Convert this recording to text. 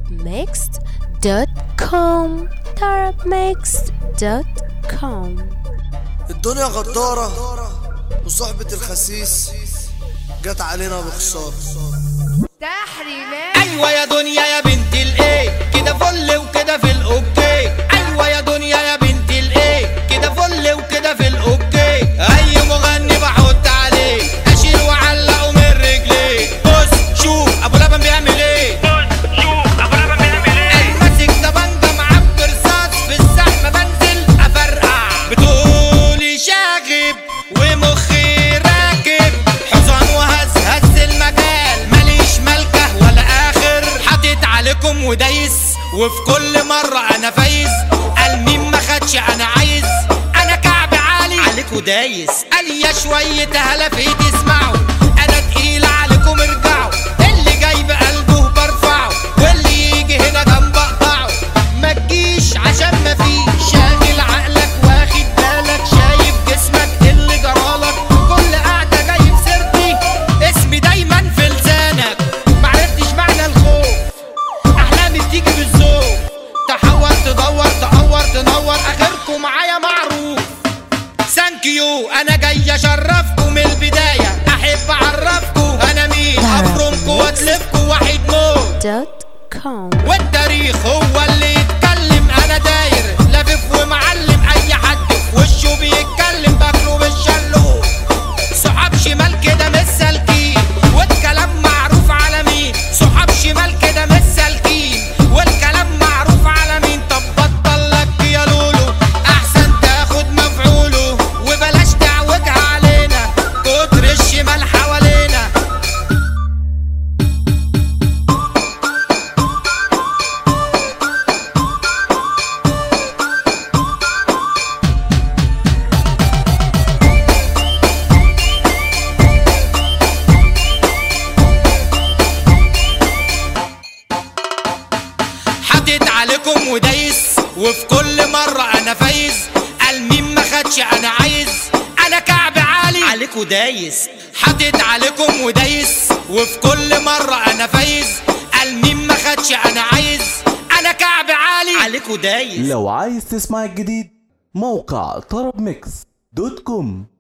tarabmixed.com tarabmixed.com الدنيا غدارة وصحبة الخسيس جت علينا بخسارة تحريمات ايوه يا دنيا يا بنت الايه كده فل وكده في الاوكي ايوه يا دنيا يا بنت الايه كده فل وكده في الاوكي اي مغني بحط عليه اشيل واعلقه من رجليه بص شوف ابو لبن بيعمل ايه الماسك ده بنجة معبي رصاص في الزحمة بنزل افرقع بتقولي شاغب ومخي راكب حصان وهز هز المجال ماليش ملكة ولا اخر حاطط عليكم ودايس وفي كل مرة انا فايز قال مين ما خدش انا عايز انا كعب عالي عليكوا دايس قال يا شوية هلا في تسمعوا انا تقيل عليكم ارجعوا اللي جاي بقلبه برفعه واللي يجي هنا جنب اقطعه ما تجيش عشان ما فيش شاغل عقلك واخد بالك شايف جسمك اللي جرالك كل قعدة جاي في سيرتي اسمي دايما في لسانك معرفتش معنى الخوف احلامي بتيجي بالذوق تحور تدور تقور تنور اخركم معايا معروف ثانك يو انا جاي اشرفكم من البدايه احب اعرفكم انا مين افرمكم واتلفكم واحد موت .com والتاريخ هو اللي يتكلم انا داير لافف ومعلم اي حد في وشه بيتكلم باكله بالشلو صحاب شمال كده مش سالكين والكلام معروف على مين صحاب شمال كده مش سالكين والكلام معروف على مين طب بطل لك يا لولو احسن تاخد مفعوله وبلاش تعوجها علينا كتر الشمال حوالينا حاطط عليكم ودايس وفي كل مرة أنا فايز قال مين ما خدش أنا عايز أنا كعب عالي عليكوا دايس حاطط عليكم ودايس وفي كل مرة أنا فايز قال مين ما خدش أنا عايز أنا كعب عالي عليكوا دايس لو عايز تسمع الجديد موقع طرب ميكس دوت كوم